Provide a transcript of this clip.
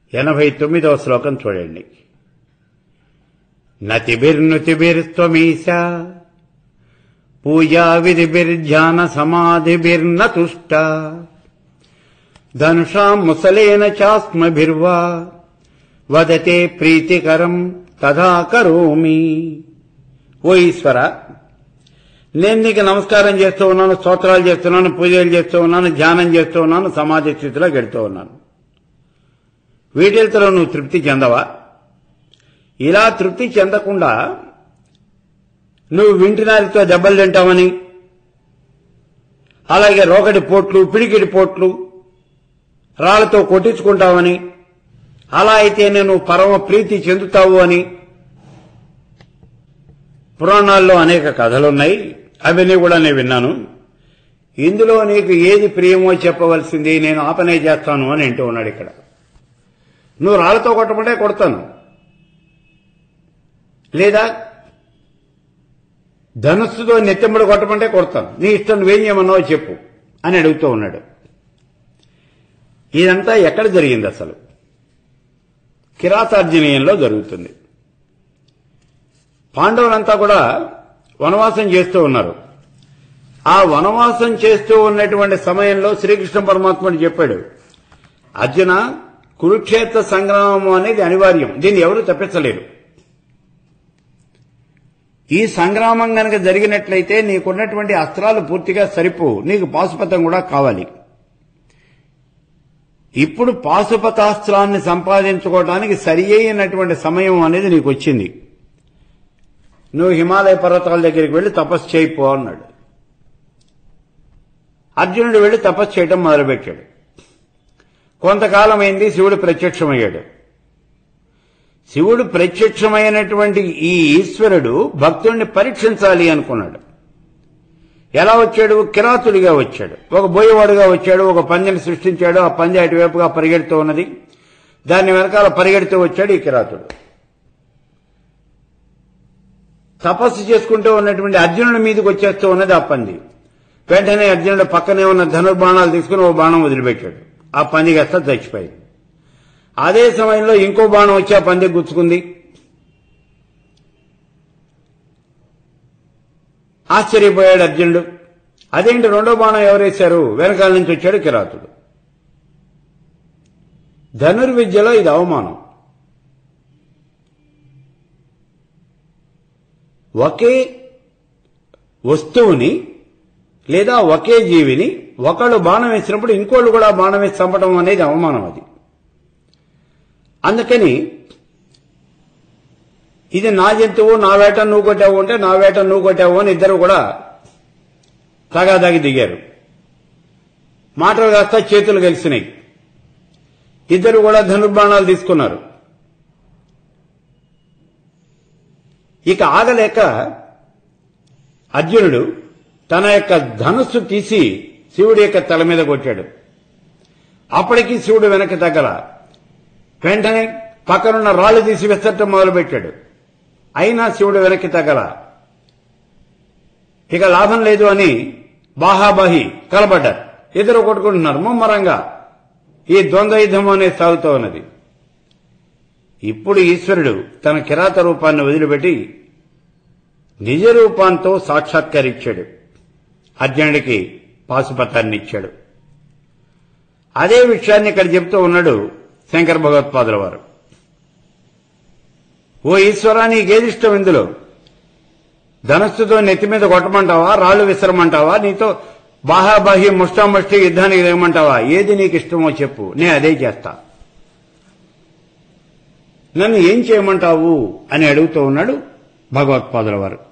ఎనభై తొమ్మిదవ శ్లోకం చూడండి నతిభిర్నుతిభిర్త్వమీశ పూజా విధిభిర్ధ్యాన సమాధిభిర్న తుష్ట ధనుషాం ముసలేన చాస్మభిర్వా వదతే ప్రీతికరం తథా కరోమి ఓ ఈశ్వర నేను నీకు నమస్కారం చేస్తూ ఉన్నాను స్తోత్రాలు చేస్తున్నాను పూజలు చేస్తూ ఉన్నాను ధ్యానం చేస్తూ ఉన్నాను సమాధి స్థితిలో గడుతూ ఉన్నాను వీటితో నువ్వు తృప్తి చెందవా ఇలా తృప్తి చెందకుండా నువ్వు వింటినారితో దెబ్బలు తింటావని అలాగే రోగడి పోట్లు పిడికిడి పోట్లు రాళ్లతో కొట్టించుకుంటావని అలా అయితే నేను పరమ ప్రీతి చెందుతావు అని పురాణాల్లో అనేక కథలున్నాయి అవన్నీ కూడా నేను విన్నాను ఇందులో నీకు ఏది ప్రియమో చెప్పవలసింది నేను ఆపనే చేస్తాను అని అంటూ ఉన్నాడు ఇక్కడ నువ్వు రాళ్లతో కొట్టమంటే కొడతాను లేదా ధనుస్సుతో నెత్తెమ్మడు కొట్టమంటే కొడతాను నీ ఇష్టం నువ్వేం చేయమన్నావో చెప్పు అని అడుగుతూ ఉన్నాడు ఇదంతా ఎక్కడ జరిగింది అసలు కిరాతార్జనీయంలో జరుగుతుంది పాండవులంతా కూడా వనవాసం చేస్తూ ఉన్నారు ఆ వనవాసం చేస్తూ ఉన్నటువంటి సమయంలో శ్రీకృష్ణ పరమాత్ముడు చెప్పాడు అర్జున కురుక్షేత్ర సంగ్రామం అనేది అనివార్యం దీన్ని ఎవరు తప్పించలేరు ఈ సంగ్రామం గనక జరిగినట్లయితే నీకున్నటువంటి అస్త్రాలు పూర్తిగా సరిపో నీకు పాశుపతం కూడా కావాలి ఇప్పుడు పాశుపతాస్త్రాన్ని సంపాదించుకోవడానికి సరి అయినటువంటి సమయం అనేది నీకు వచ్చింది నువ్వు హిమాలయ పర్వతాల దగ్గరికి వెళ్లి తపస్సు చేయిపో అన్నాడు అర్జునుడు వెళ్లి తపస్సు చేయటం మొదలుపెట్టాడు కొంతకాలం అయింది శివుడు ప్రత్యక్షమయ్యాడు శివుడు ప్రత్యక్షమైనటువంటి ఈ ఈశ్వరుడు భక్తుడిని పరీక్షించాలి అనుకున్నాడు ఎలా వచ్చాడు కిరాతుడిగా వచ్చాడు ఒక బోయవాడుగా వచ్చాడు ఒక పందెని సృష్టించాడు ఆ పందె అటువైపుగా పరిగెడుతూ ఉన్నది దాని వెనకాల పరిగెడుతూ వచ్చాడు ఈ కిరాతుడు తపస్సు చేసుకుంటూ ఉన్నటువంటి అర్జునుడి మీదకి వచ్చేస్తూ ఉన్నది ఆ పంది వెంటనే అర్జునుడు పక్కనే ఉన్న ధనుర్బాణాలు తీసుకుని ఓ బాణం వదిలిపెట్టాడు ఆ పంది కాస్త చచ్చిపోయింది అదే సమయంలో ఇంకో బాణం వచ్చి ఆ పంది గుచ్చుకుంది ఆశ్చర్యపోయాడు అర్జునుడు అదేంటి రెండో బాణం ఎవరేశారు వెనకాల నుంచి వచ్చాడు కిరాతుడు ధనుర్విద్యలో ఇది అవమానం ఒకే వస్తువుని లేదా ఒకే జీవిని ఒకళ్ళు బాణం వేసినప్పుడు ఇంకోళ్ళు కూడా బాణం వేసి చంపడం అనేది అవమానం అది అందుకని ఇది నా జంతువు నా వేట నువ్వు కొట్టావు అంటే నా వేట నువ్వు కొట్టావు అని ఇద్దరు కూడా తగాదాగి దిగారు మాటలు కాస్త చేతులు కలిసినాయి ఇద్దరు కూడా ధనుర్బాణాలు తీసుకున్నారు ఇక ఆగలేక అర్జునుడు తన యొక్క ధనుస్సు తీసి శివుడి యొక్క తల మీద కొట్టాడు అప్పటికి శివుడు వెనక్కి తగ్గల వెంటనే పక్కనున్న రాళ్లు తీసి విసరటం మొదలుపెట్టాడు అయినా శివుడు వెనక్కి తగ్గల ఇక లాభం లేదు అని బాహాబాహి కలబడ్డారు ఇద్దరు కొట్టుకుంటున్నారు ముమ్మరంగా ఈ ద్వంద్వ యుద్ధం అనేది సాగుతూ ఉన్నది ఇప్పుడు ఈశ్వరుడు తన కిరాత రూపాన్ని వదిలిపెట్టి నిజ రూపాంతో సాక్షాత్కరించాడు అర్జునుడికి పాశుపతాన్ని ఇచ్చాడు అదే విషయాన్ని ఇక్కడ చెప్తూ ఉన్నాడు శంకర భగవత్పాదుల వారు ఓ ఈశ్వరా నీకేది ఇష్టం ఇందులో ధనస్సుతో నెత్తి మీద కొట్టమంటావా రాళ్లు విసరమంటావా నీతో బాహాబాహి ముష్టాముష్టి యుద్ధానికి దిగమంటావా ఏది నీకు ఇష్టమో చెప్పు నేను అదే చేస్తా నన్ను ఏం చేయమంటావు అని అడుగుతూ ఉన్నాడు భగవత్పాదుల వారు